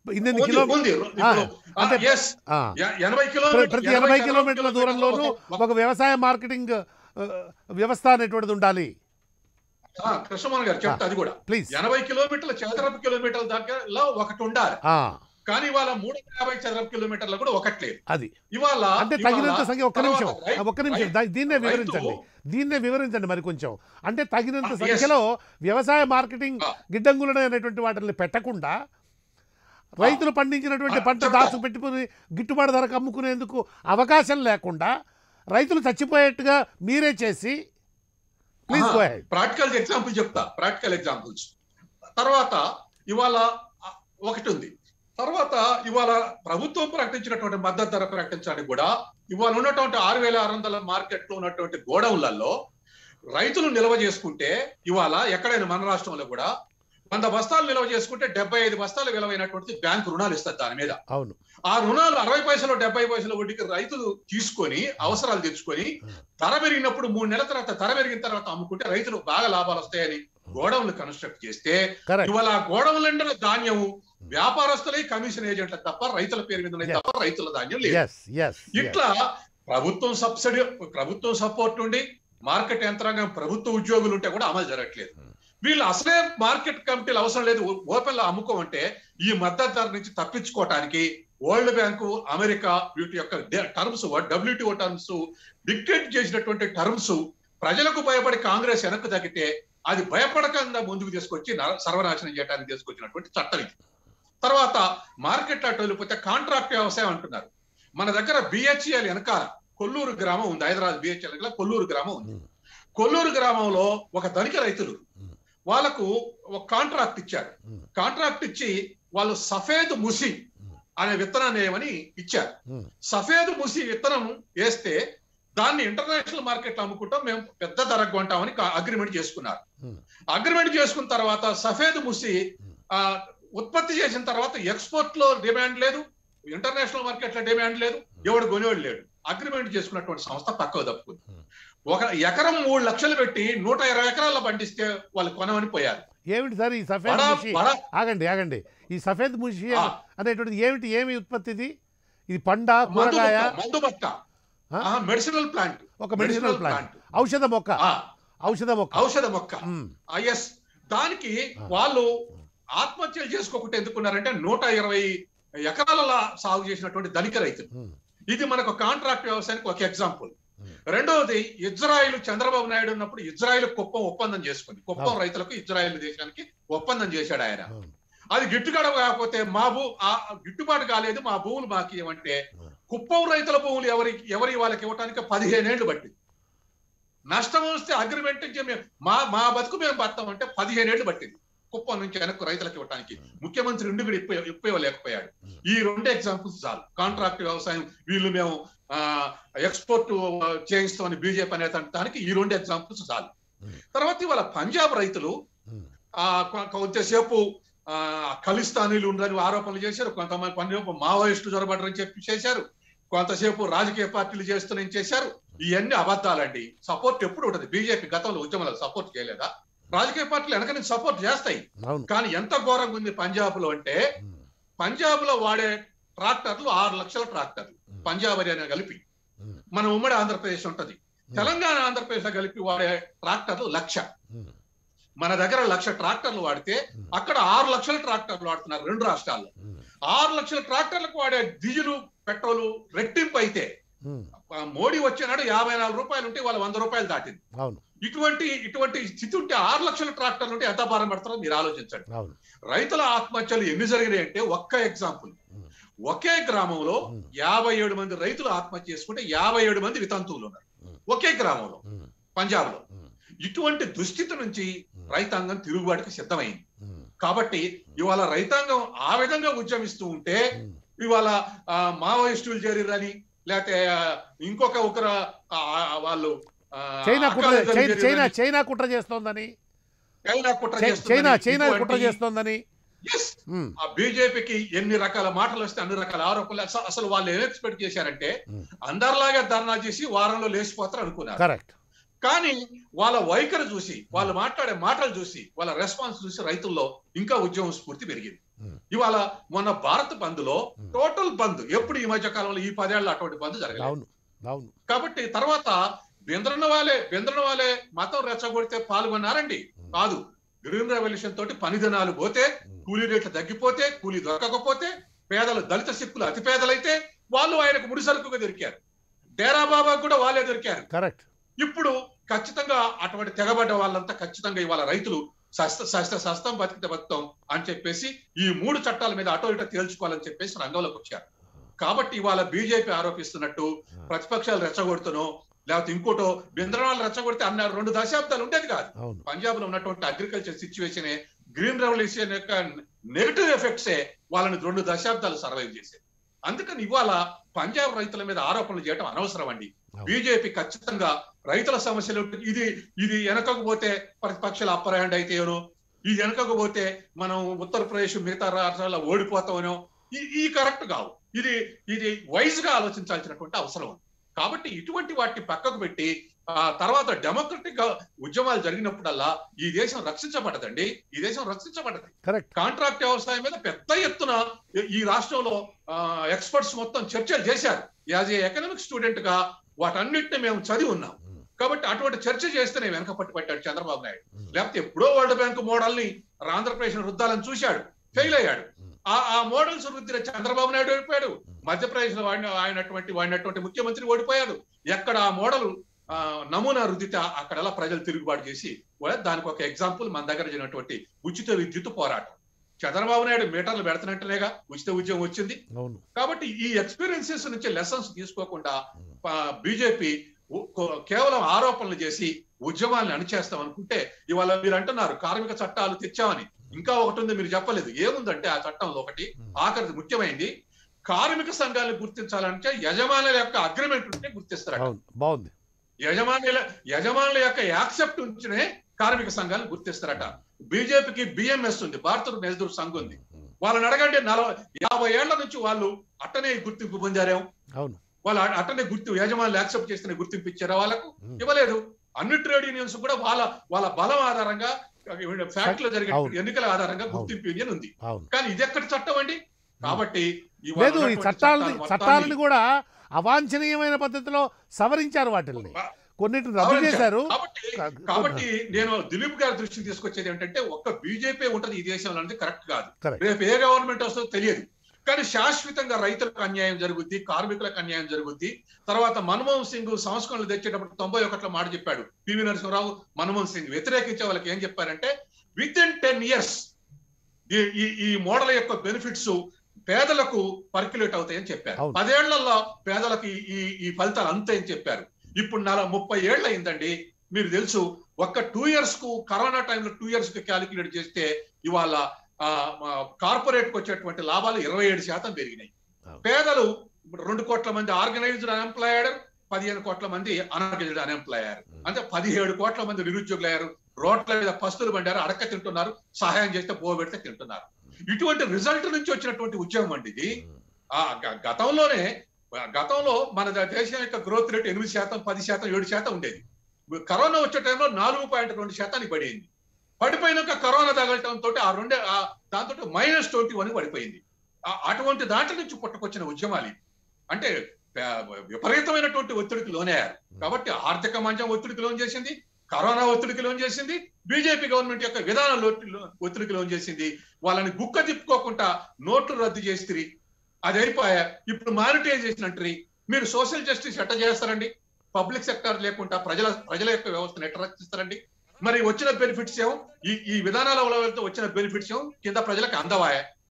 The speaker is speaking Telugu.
ఇన్ని ఉంది, కిలో ఉంది. ఆ, ఇప్పుడు, ఆ, అంటే yes. ఆ. ఎ- ఎనభై ప్ర- కిలోమీటర్ ప్రతి ఎనభై కిలోమీటర్ల దూరంలోనూ ఒక- ఒక వ్యవసాయ మార్కెటింగ్ ఆ, వ్యవస్థ అనేటువంటిది ఉండాలి ఆ, కృష్ణమోహన్ గారు చెప్తా అది కూడా ప్లీజ్ ఎనభై కిలోమీటర్ల చదరపు కిలోమీటర్ల దగ్గరలో ఒకటి ఉండాలి ఆ, కానీ ఇవాళ మూడు వందల యాభై చదరపు కిలోమీటర్లు కూడా ఒకటి లేదు అది ఇవాళ అంటే ఇవాళ తగినంత సంఖ్య ఒక్క తర్వాత నిమిషం రై- ఒక్క నిమిషం రై- దా- దీన్నే రైతు- వివరించండి దీన్నే వివరించండి మరి కొంచెం అంటే తగినంత ఆ, yes. సంఖ్యలో వ్యవసాయ మార్కెటింగ్ ఆ. గిడ్డంగులు అనేటువంటి వాటిని పెట్టకుండా రైతులు పండించినటువంటి ఆ, పంట చెప్తా. దాచు పెట్టుకుని గిట్టుబాటు ధరకు అమ్ముకునేందుకు అవకాశం లేకుండా రైతులు చచ్చిపోయేట్టుగా మీరే చేసి please go ahead practical example చెప్తా ప్రాక్టికల్ ఎగ్జాంపుల్స్ తర్వాత ఇవాళ ఆ, ఒకటి ఉంది తర్వాత ఇవాళ ప్రభుత్వం ప్రకటించినటువంటి మద్దతు ధర ప్రకటించడానికి కూడా ఇవాళ ఉన్నటువంటి ఆరు వేల ఆరు వందల మార్కెట్ లో ఉన్నటువంటి గోడౌన్లలో రైతులు నిల్వ చేసుకుంటే ఇవాళ ఎక్కడైనా మన రాష్ట్రంలో కూడా వంద బస్తాలు నిల్వ చేసుకుంటే డెబ్బై ఐదు బస్తాలు విలువైనటువంటి బ్యాంకు రుణాలు ఇస్తారు దాని మీద అవును ఆ రుణాలు అరవై పైసలు డెబ్బై పైసలు వడ్డీకి రైతులు తీసుకొని అవసరాలు తెచ్చుకొని ధర పెరిగినప్పుడు మూడు నెలల తర్వాత ధర పెరిగిన తర్వాత అమ్ముకుంటే రైతులు బాగా లాభాలు వస్తాయని గోడౌన్లు కన్స్ట్రక్ట్ చేస్తే కరెక్ట్ ఇవాళ ఆ గోడౌన్ల ధాన్యం వ్యాపారస్తులే కమిషన్ ఏజెంట్ల తప్ప రైతుల పేరు మీద ఉన్నాయి Yes. తప్ప రైతుల ధాన్యం లేదు ఎస్ ఎస్ ఇట్లా ప్రభుత్వం సబ్సిడీ ప్రభుత్వం సపోర్ట్ ఉండి మార్కెట్ యంత్రాంగం ప్రభుత్వ ఉద్యోగులు ఉంటే కూడా అమలు జరగట్లేదు వీళ్ళు అసలే మార్కెట్ కమిటీలు అవసరం లేదు ఓపెన్ లో అమ్ముకోమంటే ఈ మద్దతు ధర నుంచి తప్పించుకోవటానికి వరల్డ్ బ్యాంకు అమెరికా వీటి యొక్క టర్మ్స్ డబ్ల్యూటీఓ టర్మ్స్ డిక్టేట్ చేసినటువంటి టర్మ్స్ ప్రజలకు భయపడి కాంగ్రెస్ వెనక్కి తగ్గితే అది భయపడకుండా ముందుకు తీసుకొచ్చి నర- సర్వనాశనం చేయడానికి తీసుకొచ్చినటువంటి చట్టం ఇది తర్వాత మార్కెట్ అటు వెళ్ళిపోతే కాంట్రాక్ట్ వ్యవసాయం అంటున్నారు మన దగ్గర బిహెచ్ఎల్ వెనకాల కొల్లూరు గ్రామం ఉంది హైదరాబాద్ బిహెచ్ఎల్ వెనకాల కొల్లూరు గ్రామం ఉంది Hmm. కొల్లూరు గ్రామంలో ఒక ధనిక రైతులు Hmm. వాళ్ళకు ఒక కాంట్రాక్ట్ ఇచ్చారు Hmm. కాంట్రాక్ట్ ఇచ్చి వాళ్ళు సఫేద్ ముసి Hmm. అనే విత్తనాన్ని ఏమని ఇచ్చారు Hmm. సఫేద్ ముసి విత్తనం వేస్తే దాన్ని ఇంటర్నేషనల్ మార్కెట్ లో అమ్ముకుంటాం మేము పెద్ద ధరకు కొంటామని అగ్రిమెంట్ చేసుకున్నారు Hmm. అగ్రిమెంట్ చేసుకున్న తర్వాత సఫేద్ ముసి Hmm. ఆ ఉత్పత్తి చేసిన తర్వాత ఎక్స్పోర్ట్ లో డిమాండ్ లేదు ఇంటర్నేషనల్ మార్కెట్ లో డిమాండ్ లేదు ఎవడు కొనేవాడు లేడు అగ్రిమెంట్ చేసుకున్నటువంటి సంస్థ పక్కకు తప్పుకుంది Hmm. ఒక ఎకరం మూడు లక్షలు పెట్టి నూట ఇరవై ఎకరాల్లో పండిస్తే వాళ్ళు కొనమని పోయారు ఏమిటి సార్ ఈ సఫేద్ బడా ముషి బడా ఆగండి ఆగండి ఈ సఫేద్ ముషి ఆ. అనేటువంటిది ఏమిటి ఏమి ఉత్పత్తి ఇది ఇది పండ మందు కూరగాయ మొక్క, మందు మొక్క ఆ? మెడిసినల్ ప్లాంట్ ఒక మెడిసినల్ ప్లాంట్ ఔషధ మొక్క ఔషధ మొక్క ఔషధ మొక్క మ్, ఎస్ దానికి ఆ. వాళ్ళు ఆత్మహత్యలు చేసుకోకుండా ఎందుకున్నారంటే నూట ఇరవై ఎకరాల సాగు చేసినటువంటి ధనిక రైతులు మ్, ఇది మనకు కాంట్రాక్ట్ వ్యవసాయానికి ఒక ఎగ్జాంపుల్ మ్. రెండవది ఇజ్రాయిల్ చంద్రబాబు నాయుడు ఉన్నప్పుడు ఇజ్రాయిల్ కుప్పం ఒప్పందం చేసుకుంది కుప్పం అవును. రైతులకు ఇజ్రాయిల్ దేశానికి ఒప్పందం చేశాడు ఆయన అవును. అది గిట్టుబాటు కాకపోతే మా భూ ఆ గిట్టుబాటు కాలేదు మా భూములు మాకు ఇవ్వమంటే అవును. కుప్పం రైతుల భూములు ఎవరి ఎవరి వాళ్ళకి ఇవ్వడానికి పదిహేను ఏళ్ళు పట్టింది నష్టం వస్తే అగ్రిమెంట్ నుంచి మేము మా మా బతుకు మేము బతాం అంటే పదిహేను ఏళ్ళు పట్టింది కుప్పం నుంచి వెనక్కు రైతులకు ఇవ్వడానికి ముఖ్యమంత్రి ఉండి కూడా ఇప్ప ఇప్పలేకపోయాడు ఈ రెండు ఎగ్జాంపుల్స్ చాలు కాంట్రాక్ట్ వ్యవసాయం వీళ్ళు మేము ఎక్స్పోర్ట్ చేయిస్తామని బీజేపీ అనే దానికి ఈ రెండు ఎగ్జాంపుల్స్ చాలు Hmm. తర్వాత ఇవాళ పంజాబ్ రైతులు మ్, ఆ కొ- కొంతసేపు ఆ ఖలిస్తానీలు ఉండని ఆరోపణలు చేశారు కొంతమంది కొంతసేపు మావోయిస్టులు జొరబడ్డరని చెప్పి చేశారు కొంతసేపు రాజకీయ పార్టీలు చేస్తున్నాయని చేశారు ఇవన్నీ అబద్ధాలండి సపోర్ట్ ఎప్పుడు ఉంటుంది బీజేపీ గతంలో ఉద్యమాలకు సపోర్ట్ చేయలేదా రాజకీయ పార్టీలు వెనక నుంచి సపోర్ట్ చేస్తాయి అవును కానీ ఎంత ఘోరంగా ఉంది పంజాబ్ లో అంటే మ్, పంజాబ్ లో వాడే ట్రాక్టర్లు ఆరు లక్షల ట్రాక్టర్లు మ్, పంజాబ్ హర్యానా కలిపి మ్, మన ఉమ్మడి ఆంధ్రప్రదేశ్ ఉంటది తెలంగాణ ఆంధ్రప్రదేశ్ లో కలిపి వాడే ట్రాక్టర్లు లక్ష మ్, మన దగ్గర లక్ష ట్రాక్టర్లు వాడితే అక్కడ ఆరు లక్షల ట్రాక్టర్లు వాడుతున్నారు రెండు రాష్ట్రాల్లో మ్, ఆరు లక్షల ట్రాక్టర్లకు వాడే డీజిల్ పెట్రోల్ రెట్టింపు అయితే మ్, ఆ మోడీ వచ్చినాడు యాభై నాలుగు రూపాయలు ఉంటే వాళ్ళ వంద రూపాయలు దాటింది అవును ఇటువంటి ఇటువంటి స్థితి ఉంటే ఆరు లక్షల ట్రాక్టర్లు ఉంటే ఎంత భారం పడతారో మీరు ఆలోచించండి అవును రైతుల ఆత్మహత్యలు ఎన్ని జరిగినాయి అంటే ఒక్క ఎగ్జాంపుల్ మ్, ఒకే గ్రామంలో మ్, యాభై ఏడు మంది రైతులు ఆత్మహత్య చేసుకుంటే యాభై ఏడు మంది వితంతువులు ఉన్నారు మ్. ఒకే గ్రామంలో మ్, పంజాబ్ లో మ్, ఇటువంటి దుస్థితి నుంచి రైతాంగం తిరుగుబాటుకి సిద్ధమైంది మ్, కాబట్టి ఇవాళ రైతాంగం ఆ విధంగా ఉద్యమిస్తూ ఉంటే మ్. ఇవాళ ఆ, మావోయిస్టులు చేరిరని లేకపోతే ఆ, ఇంకొక ఒకరు ఆ, ఆ, వాళ్ళు ఆ, చైనా కుట్ర అకాలీదళం చైనా చేరిరని, చైనా చైనా కుట్ర చేస్తోందని చైనా కుట్ర చై- చేస్తుందని, చైనా చైనా కుట్ర ఇటువంటి- చేస్తోందని Yes, మ్, ఆ బీజేపీకి ఎన్ని రకాల మాటలు వస్తే అన్ని రకాల ఆరోపణలు అస- అసలు వాళ్ళు ఏం ఎక్స్పెక్ట్ చేశారంటే మ్. అందరిలాగా ధర్నా చేసి వారంలో లేచిపోతారు అనుకున్నారు కరెక్ట్ కానీ వాళ్ళ వైఖరి చూసి వాళ్ళు మాట్లాడే మాటలు చూసి వాళ్ళ రెస్పాన్స్ చూసి రైతుల్లో ఇంకా ఉద్యమం స్ఫూర్తి పెరిగింది Hmm. ఇవాళ మొన్న భారత్ బంద్ లో Hmm. టోటల్ బంద్ ఎప్పుడు ఈ మధ్య కాలంలో ఈ పదేళ్ళు అటువంటి బంద్ జరగలేదు అవును అవును కాబట్టి తర్వాత బెంద్రన్న వాళ్ళే బెంద్రన్న వాళ్ళే మతం రెచ్చగొడితే పాల్గొన్నారండి Hmm. కాదు గ్రీన్ రెవల్యూషన్ తోటి పని దినాలు పోతే Hmm. కూలీ రేట్లు తగ్గిపోతే కూలీ దొరకకపోతే పేదలు దళిత సిక్కులు అతి పేదలైతే వాళ్ళు ఆయనకు ముడిసరుకుగా దొరికారు డేరా బాబా కూడా వాళ్ళే దొరికారు కరెక్ట్ ఇప్పుడు ఖచ్చితంగా అటువంటి తెగబడ్డ వాళ్ళంతా ఖచ్చితంగా ఇవాళ రైతులు శస్త శస్త శస్తం బతికితే బతుకుతాం అని చెప్పేసి ఈ మూడు చట్టాల మీద అటో ఇటో తేల్చుకోవాలని చెప్పేసి రంగంలోకి వచ్చారు కాబట్టి ఇవాళ బీజేపీ ఆరోపిస్తున్నట్టు ప్రతిపక్షాలు రెచ్చగొడుతునో లేకపోతే ఇంకోటో బెంద్రనాలు రెచ్చగొడితే అన్న రెండు దశాబ్దాలు ఉండేది కాదు అవును పంజాబ్ లో ఉన్నటువంటి అగ్రికల్చర్ సిచ్యువేషన్ గ్రీన్ రెవల్యూషన్ యొక్క నెగటివ్ ఎఫెక్ట్సే వాళ్ళని రెండు దశాబ్దాలు సర్వైవ్ చేసేది అందుకని ఇవాళ పంజాబ్ రైతుల మీద ఆరోపణలు చేయడం అనవసరం అండి అవును. బీజేపీ ఖచ్చితంగా రైతుల సమస్యలు ఇది ఇది వెనకకపోతే ప్రతిపక్షాలు అప్పర్ హ్యాండ్ అయితేనో ఇది వెనకకపోతే మనం ఉత్తరప్రదేశ్ మిగతా రాష్ట్రాల్లో ఓడిపోతామనో ఈ- ఈ కరెక్ట్ కావు ఇది ఇది వైజ్ గా ఆలోచించాల్సినటువంటి అవసరం ఉంది కాబట్టి ఇటువంటి వాటిని పక్కకు పెట్టి ఆ తర్వాత డెమోక్రటిక్ గా ఉద్యమాలు జరిగినప్పుడల్లా ఈ దేశం రక్షించబడదండి ఈ దేశం రక్షించబడదు కరెక్ట్ కాంట్రాక్ట్ వ్యవసాయం మీద పెద్ద ఎత్తున ఈ రాష్ట్రంలో ఎక్స్పర్ట్స్ మొత్తం చర్చలు చేశారు యాజ్ ఏ ఎకనామిక్ స్టూడెంట్ గా వాటన్నిటిని మేము చదివి ఉన్నాం కాబట్టి అటువంటి చర్చ చేస్తేనే వెనక పట్టు పెట్టాడు చంద్రబాబు నాయుడు లేకపోతే ఎప్పుడో వరల్డ్ బ్యాంక్ మోడల్ ని ఆంధ్రప్రదేశ్ రుద్దాలని చూశాడు ఫెయిల్ అయ్యాడు ఆ ఆ మోడల్స్ రుద్దిన చంద్రబాబు నాయుడు ఓడిపోయాడు మధ్యప్రదేశ్ లో వాడిన ఆయనటువంటి వాడినటువంటి ముఖ్యమంత్రి ఓడిపోయాడు ఎక్కడ ఆ మోడల్ ఆ, నమూనా రుద్దితే అక్కడ ఎలా ప్రజలు తిరుగుబాటు చేసి వా- దానికి ఒక ఎగ్జాంపుల్ మన దగ్గర జరిగినటువంటి ఉచిత విద్యుత్ పోరాటం చంద్రబాబు నాయుడు మీటర్లు పెడుతున్నట్టునేగా ఉచిత ఉద్యమం వచ్చింది అవును కాబట్టి ఈ ఎక్స్పీరియన్సెస్ నుంచి లెసన్స్ తీసుకోకుండా బీజేపీ కేవలం ఆరోపణలు చేసి ఉద్యమాలను అణిచేస్తాం అనుకుంటే ఇవాళ మీరు అంటున్నారు కార్మిక చట్టాలు తెచ్చామని ఇంకా ఒకటి ఉంది మీరు చెప్పలేదు ఏముందంటే ఆ చట్టంలో ఒకటి ఆఖరిది ముఖ్యమైనది కార్మిక సంఘాలను గుర్తించాలంటే యజమానుల యొక్క అగ్రిమెంట్ ఉంటే గుర్తిస్తారు అవును బాగుంది యజమానుల యజమానుల యొక్క యాక్సెప్ట్ ఉంచినే కార్మిక సంఘాలను గుర్తిస్తారట బీజేపీకి బిఎంఎస్ ఉంది భారత మెజదూర్ సంఘ్ ఉంది వాళ్ళని అడగండి నలభై యాభై ఏళ్ల నుంచి వాళ్ళు అట్టనే గుర్తింపు పొందారేమో అవును వాళ్ళు అ- అట్టనే గుర్తు యజమానులు యాక్సెప్ట్ చేస్తేనే గుర్తింపు ఇచ్చారా వాళ్ళకు ఇవ్వలేదు అన్ని ట్రేడ్ యూనియన్స్ కూడా వాళ్ళ వాళ్ళ బలం ఆధారంగా ఫ్యాక్ట్ లో జరిగే అవును. ఎన్నికల ఆధారంగా గుర్తింపు యూనియన్ ఉంది అవును కానీ ఇది ఎక్కడ చట్టం అండి కాబట్టి ఇవాళ లేదు ఈ ఉన్నటువంటి చట్టాలని చట్టాలు మొత్తాన్ని- చట్టాలని కూడా అవాంఛనీయమైన పద్ధతిలో సవరించారు వాటిల్ని కొన్నిటిని రద్దు సవరించారు. చేశారు కాబట్టి కా- కాబట్టి నేను దిలీప్ గారి దృష్టికి తీసుకొచ్చేది ఏంటంటే ఒక్క బీజేపీ ఉంటది ఈ దేశంలో అనేది కరెక్ట్ కాదు Correct. రేపు ఏ గవర్నమెంట్ వస్తుందో తెలియదు కానీ శాశ్వతంగా రైతులకు అన్యాయం జరుగుద్ది కార్మికులకు అన్యాయం జరుగుద్ది తర్వాత మన్మోహన్ సింగ్ సంస్కరణలు తెచ్చేటప్పుడు తొంభై ఒకటిలో మాట చెప్పాడు పివి నరసింహరావు మన్మోహన్ సింగ్ వ్యతిరేకించే వాళ్ళకి ఏం చెప్పారంటే విత్ ఇన్ టెన్ ఇయర్స్ ఈ ఈ మోడల్ యొక్క బెనిఫిట్స్ పేదలకు పర్క్యులేట్ అవుతాయని చెప్పారు అవును. పదేళ్లలో పేదలకు ఈ- ఈ ఈ ఫలితాలు అంతాయని చెప్పారు ఇప్పుడు నల ముప్పై ఏళ్ళు అయిందండి మీరు తెలుసు ఒక్క టూ ఇయర్స్ కు కరోనా టైంలో టూ ఇయర్స్ కి క్యాలిక్యులేట్ చేస్తే ఇవాళ కార్పొరేట్ కు వచ్చేటువంటి లాభాలు ఇరవై ఏడు శాతం పెరిగినాయి అవును. పేదలు రెండు కోట్ల మంది ఆర్గనైజ్డ్ అన్ఎంప్లాయ్ అయ్యారు పదిహేను కోట్ల మంది అన్ఆర్గనైజ్డ్ అన్ఎంప్లాయ్ అయ్యారు అంటే పదిహేడు కోట్ల మంది నిరుద్యోగులు అయ్యారు రోడ్ల మీద పస్తులు పండారు అడక్క తింటున్నారు సహాయం చేస్తే బో పెడితే తింటున్నారు ఇటువంటి రిజల్ట్ నుంచి వచ్చినటువంటి ఉద్యమం అండి ఇది ఆ గ- గతంలోనే గతంలో మన ద- దేశం యొక్క గ్రోత్ రేట్ ఎనిమిది శాతం పది శాతం ఏడు శాతం ఉండేది కరోనా వచ్చే టైంలో నాలుగు పాయింట్ రెండు శాతానికి పడింది పడిపోయినాక కరోనా తగలటం తోటి ఆ రెండే ఆ దాంతో మైనస్ ట్వంటీ వన్ పడిపోయింది ఆ- అటువంటి దాంట్లో నుంచి పుట్టుకొచ్చిన ఉద్యమాలు ఇవి. అంటే ప- విపరీతమైనటువంటి ఒత్తిడికి లోనయ్యారు కాబట్టి ఆర్థిక మంచం ఒత్తిడికి లోన్ చేసింది కరోనా ఒత్తిడికి లోన్ చేసింది బీజేపీ గవర్నమెంట్ యొక్క విధానం ఒత్తిడికి లోన్ చేసింది వాళ్ళని గుక్క తిప్పుకోకుండా నోట్లు రద్దు చేస్తుంది అది అయిపోయా ఇప్పుడు మానిటైజేషన్ అంటారు మీరు సోషల్ జస్టిస్ ఎట్ట చేస్తారండి పబ్లిక్ సెక్టర్ లేకుండా ప్రజల ప్రజల యొక్క వ్యవస్థను ఎట్ట రక్షిస్తారండి మరి వచ్చిన బెనిఫిట్స్ ఏమో ఈ ఈ విధానాల వల్ల వచ్చిన బెనిఫిట్స్ ఏమో కింద ప్రజలకు అందవాయా